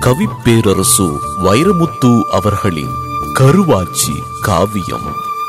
கவிப்பேரரசு வைரமுத்து அவர்களின் கருவாச்சி காவியம்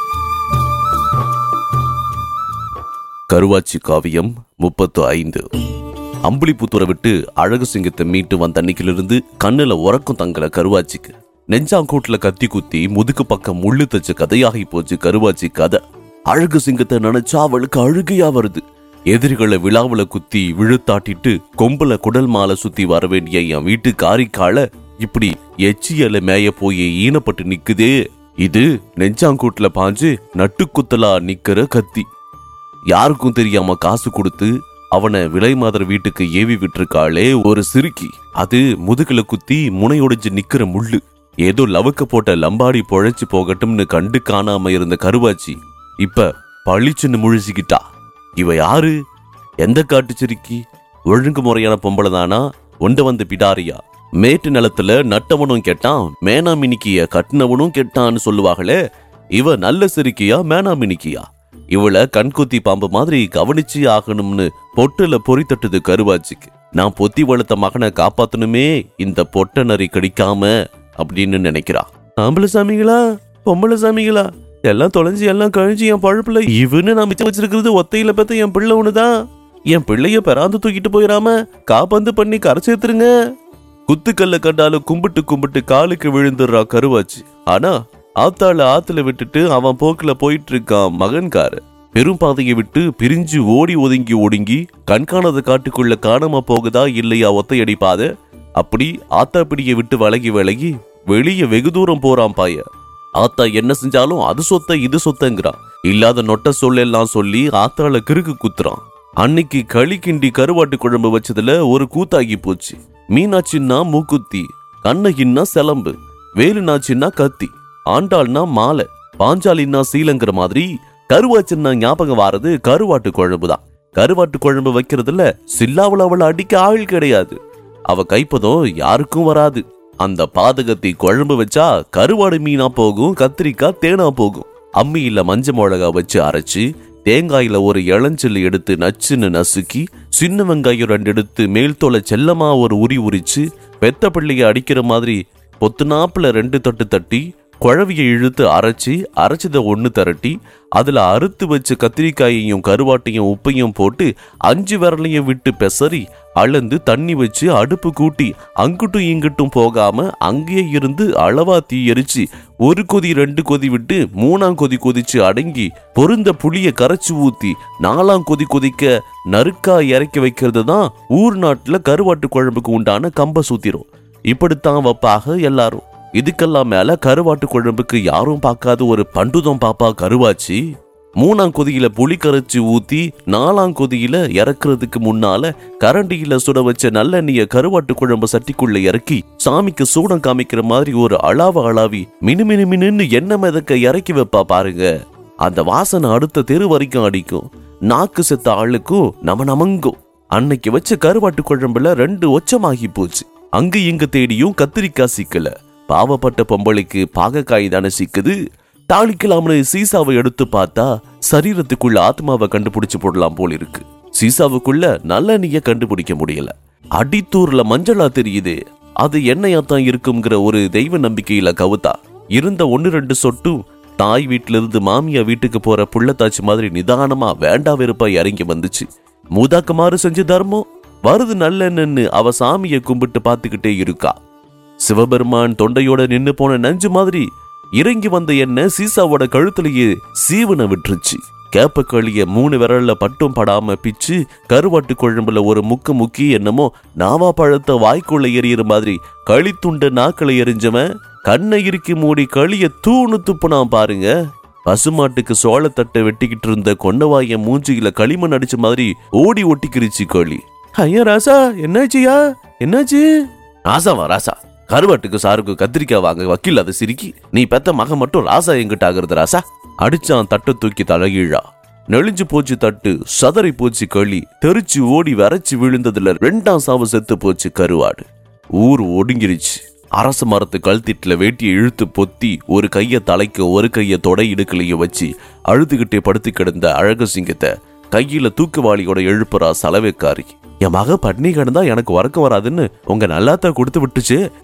கருவாச்சி காவியம் முப்பத்து ஐந்து அம்புலிபுத்தூரை விட்டு அழகு சிங்கத்தை மீட்டு வந்த அன்னைக்கிலிருந்து கண்ணுல உறக்கம் தங்கல கருவாச்சிக்கு நெஞ்சாங்கூட்டுல கத்தி குத்தி முதுகு பக்கம் முள்ளு தச்ச கதையாகி போச்சு கருவாச்சி கதை அழகு சிங்கத்தை நினைச்சா அவளுக்கு அழுகையா வருது எதிரிகளை விழாவுல குத்தி விழுத்தாட்டிட்டு கொம்புல குடல் மாலை சுத்தி வர வேண்டிய என் வீட்டு காரிக்கால இப்படி எச்சியல மேய போய் ஈனப்பட்டு நிக்குதே இது நெஞ்சாங்கூட்டுல பாஞ்சு நட்டுக்குத்தலா நிக்கிற கத்தி யாருக்கும் தெரியாம காசு கொடுத்து அவனை விலை மாதர் வீட்டுக்கு ஏவி விட்டிருக்காளே ஒரு சிறுக்கி அது முதுகுல குத்தி முனையொடிஞ்சு நிக்கிற முள்ளு ஏதோ லவுக்க போட்ட லம்பாடி பொழைச்சு போகட்டும்னு கண்டு காணாம இருந்த கருவாச்சி இப்ப பளிச்சுன்னு முழிச்சுக்கிட்டா இவ யாரு எந்த காட்டு சிறுக்கி ஒழுங்கு முறையான பொம்பளை தானா ஒண்ட வந்து பிடாரியா மேட்டு நிலத்துல நட்டவனும் கெட்டான் மேனாமினிக்கிய கட்டினவனும் கெட்டான்னு சொல்லுவாங்களே இவ நல்ல சிறுக்கியா மேனாமினிக்கியா இவள கண்குத்தி பாம்பு மாதிரி கவனிச்சு ஆகணும்னு பொட்டுல பொறி தட்டுது கருவாச்சிக்கு நான் பொத்தி வளர்த்த மகனை காப்பாத்தணுமே இந்த பொட்ட நரி கடிக்காம அப்படின்னு நினைக்கிறா ஆம்பளை சாமிகளா பொம்பளை சாமிகளா எல்லாம் தொலைஞ்சு எல்லாம் கழிஞ்சு என் பழப்புல இவனு நான் மிச்சம் வச்சிருக்கிறது ஒத்தையில பார்த்த என் பிள்ளை ஒண்ணுதான் என் பிள்ளைய பெறாந்து தூக்கிட்டு போயிடாம காப்பந்து பண்ணி கரை சேர்த்துருங்க குத்துக்கல்ல கண்டாலும் கும்பிட்டு கும்பிட்டு காலுக்கு விழுந்துடுறா கருவாச்சு ஆனா ஆத்தாள ஆத்துல விட்டுட்டு அவன் போக்குல போயிட்டு இருக்கான் மகன்கார பெரும் பாதையை விட்டு பிரிஞ்சு ஓடி ஒதுங்கி ஒடுங்கி கண்காணாத காட்டுக்குள்ள காணாம போகுதா இல்லையா ஒத்தையடி பாதை அப்படி ஆத்தா பிடியை விட்டு விலகி விலகி வெளியே வெகு தூரம் போறான் பாய ஆத்தா என்ன செஞ்சாலும் அது சொத்த இது சொத்தங்கிறான் இல்லாத நொட்ட சொல்லெல்லாம் சொல்லி ஆத்தாள கிறுக்கு குத்துறான் அன்னைக்கு களி கிண்டி கருவாட்டு குழம்பு வச்சதுல ஒரு கூத்தாகி போச்சு மீனாட்சின்னா மூக்குத்தி கண்ணகின்னா சிலம்பு வேலுநாச்சின்னா கத்தி ஆண்டாள்னா மாலை பாஞ்சாலின்னா சீலங்கிற மாதிரி கருவாச்சின்னா ஞாபகம் வாரது கருவாட்டு குழம்பு தான் கருவாட்டு குழம்பு வைக்கிறதுல சில்லாவுல அவளை அடிக்க ஆள் கிடையாது அவ கைப்பதம் யாருக்கும் வராது அந்த பாதகத்தை குழம்பு வச்சா கருவாடு மீனா போகும் கத்திரிக்காய் தேனா போகும் அம்மியில மஞ்ச மிளகா வச்சு அரைச்சு தேங்காயில ஒரு இளஞ்சில் எடுத்து நச்சுன்னு நசுக்கி சின்ன வெங்காயம் ரெண்டு எடுத்து மேல் தோலை செல்லமா ஒரு உரி உரிச்சு பெத்த பிள்ளைய அடிக்கிற மாதிரி பொத்துனாப்புல ரெண்டு தட்டு தட்டி குழவியை இழுத்து அரைச்சி அரைச்சதை ஒன்று திரட்டி அதில் அறுத்து வச்ச கத்திரிக்காயையும் கருவாட்டையும் உப்பையும் போட்டு அஞ்சு விரலையும் விட்டு பெசரி அளந்து தண்ணி வச்சு அடுப்பு கூட்டி அங்கிட்டும் இங்கிட்டும் போகாம அங்கேயே இருந்து அளவா தீ எரிச்சு ஒரு கொதி ரெண்டு கொதி விட்டு மூணாம் கொதி கொதிச்சு அடங்கி பொருந்த புளிய கரைச்சு ஊத்தி நாலாம் கொதி கொதிக்க நறுக்கா இறக்கி வைக்கிறது தான் ஊர் நாட்டுல கருவாட்டு குழம்புக்கு உண்டான கம்ப சூத்திரம் இப்படித்தான் வைப்பாக எல்லாரும் இதுக்கெல்லாம் மேல கருவாட்டு குழம்புக்கு யாரும் பார்க்காத ஒரு பண்டுதம் பாப்பா கருவாச்சி மூணாம் கொதியில புளி கரைச்சி ஊத்தி நாலாம் கொதியில இறக்குறதுக்கு முன்னால கரண்டியில சுட வச்ச நல்லெண்ணெய கருவாட்டு குழம்பு சட்டிக்குள்ள இறக்கி சாமிக்கு சூடம் காமிக்கிற மாதிரி ஒரு அளாவ அளாவி மினு மினு மினுன்னு எண்ணெய் மிதக்க இறக்கி வைப்பா பாருங்க அந்த வாசனை அடுத்த தெரு வரைக்கும் அடிக்கும் நாக்கு செத்த ஆளுக்கும் நம நமங்கும் அன்னைக்கு வச்ச கருவாட்டு குழம்புல ரெண்டு ஒச்சமாகி போச்சு அங்க இங்க தேடியும் கத்திரிக்காய் சிக்கல பாவப்பட்ட பொம்பளைக்கு பாகக்காய் தானே சிக்குது தாளிக்கலாம்னு சீசாவை எடுத்து பார்த்தா சரீரத்துக்குள்ள ஆத்மாவை கண்டுபிடிச்சு போடலாம் போல இருக்கு சீசாவுக்குள்ள நல்லெண்ணெய கண்டுபிடிக்க முடியல அடித்தூர்ல மஞ்சளா தெரியுது அது எண்ணெயா தான் இருக்குங்கிற ஒரு தெய்வ நம்பிக்கையில கவுத்தா இருந்த ஒன்னு ரெண்டு சொட்டும் தாய் வீட்டுல இருந்து மாமியா வீட்டுக்கு போற புள்ளத்தாச்சி மாதிரி நிதானமா வேண்டா வெறுப்பா இறங்கி வந்துச்சு மூதாக்குமாறு செஞ்ச தர்மம் வருது நல்லெண்ணன்னு அவ சாமியை கும்பிட்டு பார்த்துக்கிட்டே இருக்கா சிவபெருமான் தொண்டையோட நின்னு போன நஞ்சு மாதிரி இறங்கி வந்த எண்ணெய் சீசாவோட கழுத்துலயே சீவனை விட்டுருச்சு கேப்பக்களிய மூணு விரல்ல பட்டும் படாம பிச்சு கருவாட்டு குழம்புல ஒரு முக்கு முக்கி என்னமோ நாவா பழத்தை வாய்க்குள்ள எறிகிற மாதிரி களித்துண்ட நாக்களை எரிஞ்சவன் கண்ணை இறுக்கி மூடி களிய தூணு துப்புனான் பாருங்க பசுமாட்டுக்கு சோளத்தட்டை வெட்டிக்கிட்டு இருந்த கொண்டவாய மூஞ்சியில களிமண் அடிச்ச மாதிரி ஓடி ஒட்டிக்கிருச்சு கோழி ஐயா ராசா என்னாச்சியா என்னாச்சு ராசாவா ராசா கருவாட்டுக்கு சாருக்கு கத்திரிக்காய் வாங்க வக்கீல் அதை சிரிக்கி நீ பெத்த மகன் மட்டும் ராசா எங்கிட்ட ஆகுறது ராசா அடிச்சான் தட்டை தூக்கி தலைகீழா நெளிஞ்சு போச்சு தட்டு சதறி போச்சு களி தெரிச்சு ஓடி வரைச்சு விழுந்ததுல ரெண்டாம் சாவு செத்து போச்சு கருவாடு ஊர் ஒடுங்கிருச்சு அரச மரத்து கழுத்திட்டுல வேட்டியை இழுத்து பொத்தி ஒரு கைய தலைக்கு ஒரு கைய தொடை இடுக்கலையும் வச்சு அழுதுகிட்டே படுத்து கிடந்த அழகு சிங்கத்தை கையில தூக்குவாளியோட எழுப்புறா சலவைக்காரி என் மக பட்னி கிடந்தா எனக்கு உறக்கம் வராதுன்னு உங்க நல்லாத்த கொடுத்து விட்டுச்சு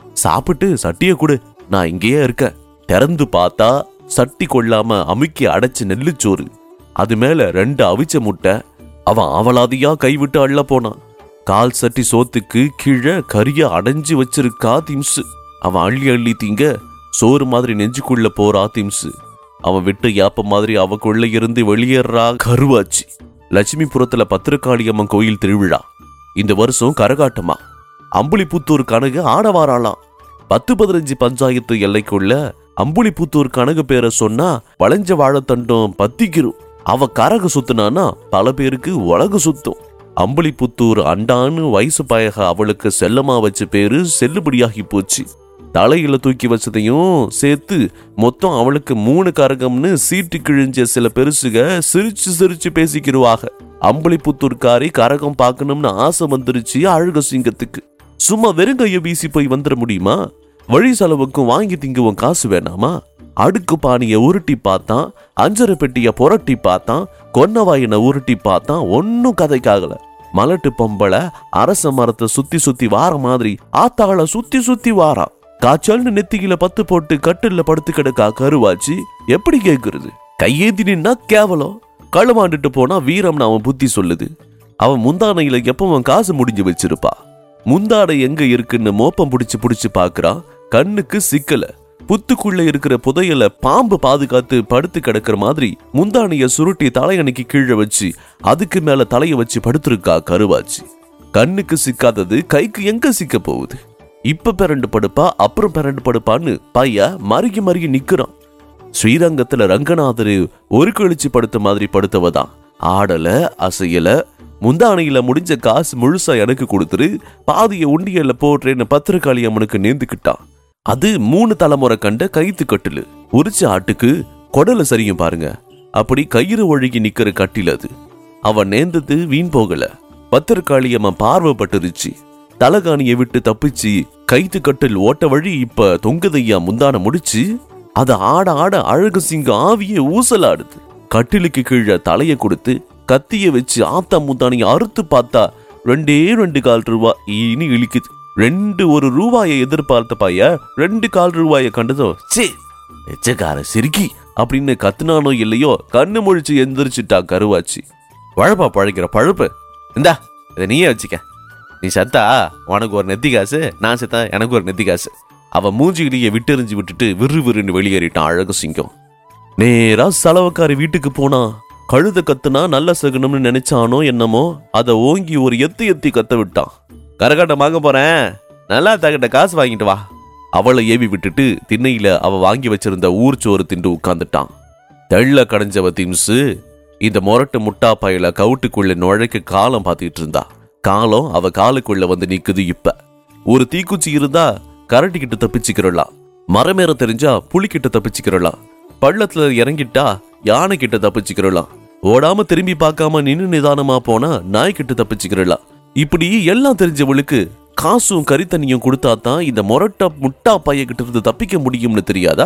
சாப்பிட்டு சட்டியை கொடு நான் இங்கேயே இருக்கேன் திறந்து பார்த்தா சட்டி கொள்ளாம அமுக்கி அடைச்சு நெல்லுச்சோறு அது மேல ரெண்டு அவிச்ச முட்டை அவன் அவளாதியா கைவிட்டு அள்ள போனான் கால் சட்டி சோத்துக்கு கீழே கரிய அடைஞ்சு வச்சிருக்கா திம்சு அவன் அள்ளி அள்ளி திங்க சோறு மாதிரி நெஞ்சுக்குள்ள போறா திம்சு அவன் விட்டு யாப்ப மாதிரி அவக்குள்ள இருந்து வெளியேறா கருவாச்சு லட்சுமிபுரத்துல பத்திரகாளி அம்மன் கோயில் திருவிழா இந்த வருஷம் கரகாட்டமா அம்புலிபுத்தூர் கனகு ஆட வாராளாம் பத்து பதினஞ்சு பஞ்சாயத்து எல்லைக்குள்ள அம்புலிபுத்தூர் கனகு பேரை சொன்னா வளைஞ்ச வாழைத்தண்டும் பத்திக்கிரும் அவ கரகு சுத்துனானா பல பேருக்கு உலகு சுத்தும் அம்புலிபுத்தூர் அண்டான்னு வயசு பயக அவளுக்கு செல்லமா வச்ச பேரு செல்லுபடியாகி போச்சு தலையில தூக்கி வச்சதையும் சேர்த்து மொத்தம் அவளுக்கு மூணு கரகம்னு சீட்டு கிழிஞ்ச சில பெருசுக சிரிச்சு சிரிச்சு பேசிக்கிருவாக அம்புலிபுத்தூர்காரி கரகம் பார்க்கணும்னு ஆசை வந்துருச்சு அழக சிங்கத்துக்கு சும்மா வெறுங்கைய வீசி போய் வந்துட முடியுமா வழி செலவுக்கும் வாங்கி திங்குவோம் காசு வேணாமா அடுக்கு பானைய உருட்டி பார்த்தான் அஞ்சரை பெட்டிய புரட்டி பார்த்தான் கொன்னவாயின உருட்டி பார்த்தான் ஒன்னும் கதைக்காகல மலட்டு பொம்பளை அரச மரத்தை சுத்தி சுத்தி வார மாதிரி ஆத்தாள சுத்தி சுத்தி வாரான் காய்ச்சல்னு நெத்தியில பத்து போட்டு கட்டில்ல படுத்து கிடக்கா கருவாச்சு எப்படி கேக்குறது கையேந்தி நின்னா கேவலம் களவாண்டுட்டு போனா வீரம்னு அவன் புத்தி சொல்லுது அவன் முந்தானையில எப்பவும் காசு முடிஞ்சு வச்சிருப்பா முந்தாடை எங்க இருக்குன்னு மோப்பம் புடிச்சு புடிச்சு பாக்குறான் கண்ணுக்கு சிக்கல புத்துக்குள்ள இருக்கிற புதையல பாம்பு பாதுகாத்து படுத்து கிடக்கிற மாதிரி முந்தானைய சுருட்டி தலையணைக்கு கீழே வச்சு அதுக்கு மேல தலைய வச்சு படுத்திருக்கா கருவாச்சு கண்ணுக்கு சிக்காதது கைக்கு எங்க சிக்க போகுது இப்ப பிறண்டு படுப்பா அப்புறம் பிறண்டு படுப்பான்னு பைய மருகி மருகி நிக்கிறான் ஸ்ரீரங்கத்துல ரங்கநாதர் ஒரு கழிச்சு படுத்த மாதிரி படுத்தவதான் ஆடல அசையல முந்தானையில முடிஞ்ச காசு முழுசா எனக்கு கொடுத்துரு பாதிய உண்டியல்ல போடுறேன்னு பத்திரகாளி அம்மனுக்கு நேர்ந்துக்கிட்டான் அது மூணு தலைமுறை கண்ட கைத்து கட்டிலு உரிச்ச ஆட்டுக்கு கொடல சரியும் பாருங்க அப்படி கயிறு ஒழுகி நிக்கிற கட்டில் அது அவன் நேர்ந்தது வீண் போகல பத்திரகாளி அம்மன் பார்வைப்பட்டுருச்சு தலகாணியை விட்டு தப்பிச்சு கைத்து கட்டில் ஓட்ட வழி இப்ப தொங்குதையா முந்தான முடிச்சு அத ஆட ஆட அழகு சிங்க ஆவிய ஊசலாடுது கட்டிலுக்கு கீழே தலைய கொடுத்து கத்திய வச்சு ஆத்தா முந்தானைய அறுத்து பார்த்தா ரெண்டே ரெண்டு கால் ரூபா இனி இழிக்குது ரெண்டு ஒரு ரூபாயை எதிர்பார்த்த பைய ரெண்டு கால் ரூபாயை கண்டதும் சே எச்சக்கார சிரிக்கி அப்படின்னு கத்துனானோ இல்லையோ கண்ணு முழிச்சு எந்திரிச்சிட்டா கருவாச்சு பழப்பா பழைக்கிற பழுப்பு இந்தா இதை நீயே வச்சுக்க நீ செத்தா உனக்கு ஒரு நெத்தி காசு நான் செத்தா எனக்கு ஒரு நெத்தி காசு அவ மூஞ்சியிலேயே விட்டெறிஞ்சு விட்டுட்டு விறு விறுன்னு வெளியேறிட்டான் அழகு சிங்கம் நேரா செலவுக்காரி வீட்டுக்கு போனா கழுத கத்துனா நல்ல சகுனம்னு நினைச்சானோ என்னமோ அதை ஓங்கி ஒரு எத்தி எத்தி கத்த விட்டான் கரகாட்டம் வாங்க போறேன் நல்லா தகிட்ட காசு வாங்கிட்டு வா அவளை ஏவி விட்டுட்டு திண்ணையில அவ வாங்கி வச்சிருந்த ஊர் சோறு திண்டு உட்கார்ந்துட்டான் தெள்ள கடைஞ்சவ திம்சு இந்த மொரட்டு முட்டா பயல கவுட்டுக்குள்ள நுழைக்க காலம் பார்த்துக்கிட்டு இருந்தா காலம் அவ காலுக்குள்ள வந்து நிக்குது இப்ப ஒரு தீக்குச்சி இருந்தா கரண்டிக்கிட்டு தப்பிச்சுக்கிறலாம் மரமேற தெரிஞ்சா புலிக்கிட்ட தப்பிச்சுக்கிறலாம் பள்ளத்துல இறங்கிட்டா யானை கிட்ட தப்பிச்சுக்கிறலாம் ஓடாம திரும்பி பார்க்காம நின்னு நிதானமா போனா நாய்கிட்ட தப்பிச்சுக்கிறலாம் இப்படி எல்லாம் தெரிஞ்சவளுக்கு காசும் கறித்தண்ணியும் கொடுத்தா தான் இந்த மொரட்ட முட்டா பையகிட்ட இருந்து தப்பிக்க முடியும்னு தெரியாதா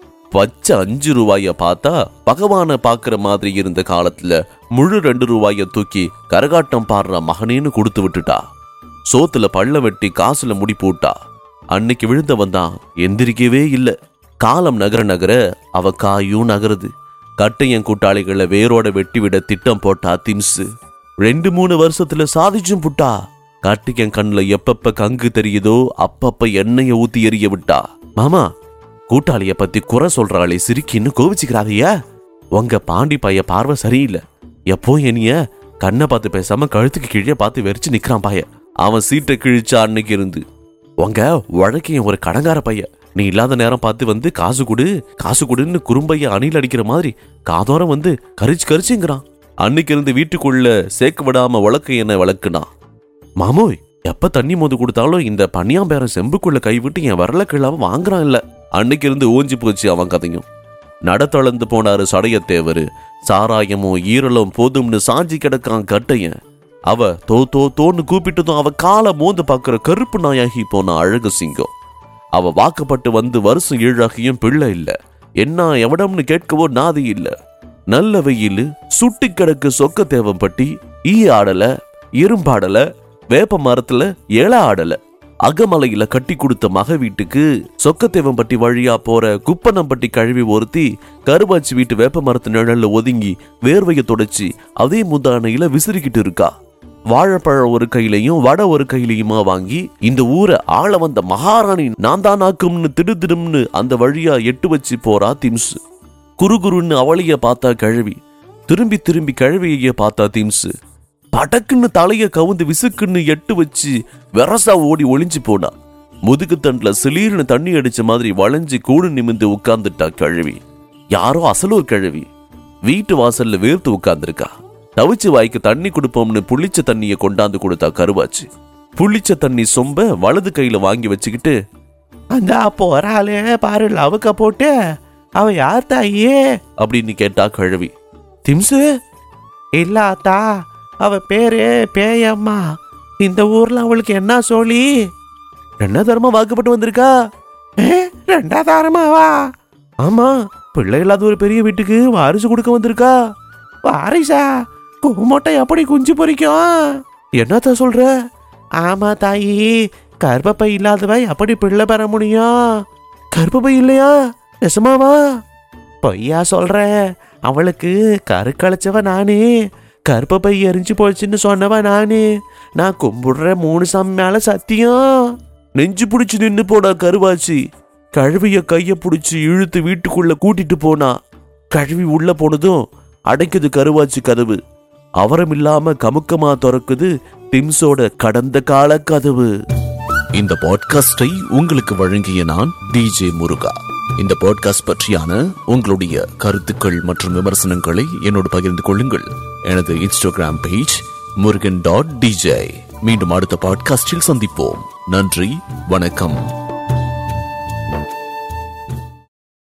பச்சை அஞ்சு ரூபாய பார்த்தா பகவான பாக்குற மாதிரி இருந்த காலத்துல முழு ரெண்டு ரூபாய தூக்கி கரகாட்டம் பாடுற மகனேன்னு கொடுத்து விட்டுட்டா சோத்துல பள்ள வெட்டி காசுல முடி போட்டா அன்னைக்கு விழுந்தவன் தான் எந்திரிக்கவே இல்ல காலம் நகர நகர அவ காயும் நகருது கட்டையன் கூட்டாளிகளை வேரோட வெட்டி விட திட்டம் போட்டா திம்சு ரெண்டு மூணு வருஷத்துல சாதிச்சும் புட்டா கார்த்திகன் கண்ணுல எப்பப்ப கங்கு தெரியுதோ அப்பப்ப எண்ணெய ஊத்தி எறிய விட்டா மாமா கூட்டாளிய பத்தி குறை சொல்றாளே சிரிக்கின்னு கோவிச்சுக்கிறாதையா உங்க பாண்டி பைய பார்வை சரியில்லை எப்போ என்னைய கண்ணை பார்த்து பேசாம கழுத்துக்கு கீழே பார்த்து வெறிச்சு நிக்கிறான் பாய அவன் சீட்டை கிழிச்சா அன்னைக்கு இருந்து உங்க வழக்கையும் ஒரு கடங்கார பைய நீ இல்லாத நேரம் பார்த்து வந்து காசு கொடு காசு கொடுன்னு குறும்பைய அணில் அடிக்கிற மாதிரி காதோரம் வந்து கரிச்சு கரிச்சுங்கிறான் அன்னைக்கு இருந்து வீட்டுக்குள்ள சேர்க்க விடாம வழக்கு என்ன விளக்குனா மாமோய் எப்ப தண்ணி மோது கொடுத்தாலும் இந்த பனியாம்பேரன் செம்புக்குள்ள கைவிட்டு என் வரல கிழாம வாங்குறான் இல்ல அன்னைக்கு இருந்து ஓஞ்சி போச்சு அவன் கதையும் நடத்தளந்து போனாரு சடையத்தேவரு சாராயமும் ஈரலும் போதும்னு சாஞ்சி கிடக்கான் கட்டையன் அவ தோ தோ தோன்னு கூப்பிட்டதும் அவ காலை மோந்து பார்க்கிற கருப்பு நாயாகி போன அழகு சிங்கம் அவ வாக்கப்பட்டு வந்து வருஷம் ஏழாகியும் பிள்ளை இல்ல என்ன எவடம்னு கேட்கவோ நாதி இல்ல நல்ல வெயில் சுட்டி கிடக்கு சொக்க தேவம்பட்டி ஈ ஆடல இரும்பாடல வேப்ப மரத்துல இலை ஆடல அகமலையில கட்டி கொடுத்த மக வீட்டுக்கு சொக்கத்தேவம்பட்டி வழியா போற குப்பனம்பட்டி கழுவி ஒருத்தி கருவாச்சி வீட்டு வேப்ப மரத்து நிழல்ல ஒதுங்கி வேர்வையை தொடச்சி அதே முந்தானையில விசிறிக்கிட்டு இருக்கா வாழைப்பழம் ஒரு கையிலையும் வடை ஒரு கையிலையுமா வாங்கி இந்த ஊரை ஆள வந்த மகாராணி நான் தானாக்கும்னு திடுதிடும்னு அந்த வழியா எட்டு வச்சு போறா திம்சு குறுகுறுன்னு அவளைய பார்த்தா கழுவி திரும்பி திரும்பி கழுவிய பார்த்தா திம்சு படக்குன்னு தலைய கவுந்து விசுக்குன்னு எட்டு வச்சு வெரசா ஓடி ஒளிஞ்சு போனா முதுகு தண்டுல சிலீர்னு தண்ணி அடிச்ச மாதிரி வளைஞ்சு கூடு நிமிந்து உட்கார்ந்துட்டா கழுவி யாரோ அசலூர் கழுவி வீட்டு வாசல்ல வேர்த்து உட்கார்ந்திருக்கா தவிச்சு வாய்க்கு தண்ணி கொடுப்போம்னு புளிச்ச தண்ணிய கொண்டாந்து கொடுத்தா கருவாச்சு புளிச்ச தண்ணி சொம்ப வலது கையில வாங்கி வச்சுக்கிட்டு அந்த போறாளே பாரு லவுக்க போட்டு அவ யார் தாயே அப்படின்னு கேட்டா கழுவி திம்சு இல்ல அத்தா அவ பேரு பேயம்மா இந்த ஊர்ல அவளுக்கு என்ன சொல்லி என்ன தரமா வாக்குப்பட்டு வந்திருக்கா ஏ, ரெண்டாதாரமாவா ஆமா பிள்ளை இல்லாத ஒரு பெரிய வீட்டுக்கு வாரிசு கொடுக்க வந்திருக்கா வாரிசா குமட்டை எப்படி குஞ்சு பொரிக்கும் என்னத்த சொல்ற ஆமா தாயி கர்ப்பப்பை இல்லாதவ எப்படி பிள்ளை பெற முடியும் கர்ப்பப்பை இல்லையா நெசமாவா பொய்யா சொல்றேன் அவளுக்கு கருக்கழைச்சவ நானே கர்ப்பப்பை எரிஞ்சு போச்சுன்னு சொன்னவ நானே நான் கும்பிடுற மூணு சாமி மேல சத்தியம் நெஞ்சு பிடிச்சு நின்னு போனா கருவாச்சி கழுவிய கைய பிடிச்சு இழுத்து வீட்டுக்குள்ள கூட்டிட்டு போனா கழுவி உள்ள போனதும் அடைக்குது கருவாச்சி கதவு அவரம் இல்லாம கமுக்கமா திறக்குது திம்ஸோட கடந்த கால கதவு இந்த பாட்காஸ்டை உங்களுக்கு வழங்கிய நான் டிஜே முருகா இந்த பாட்காஸ்ட் பற்றியான உங்களுடைய கருத்துக்கள் மற்றும் விமர்சனங்களை என்னோடு பகிர்ந்து கொள்ளுங்கள் எனது Instagram page Murugan dot DJ மீண்டும் அடுத்த பாட்காஸ்டில் சந்திப்போம் நன்றி வணக்கம்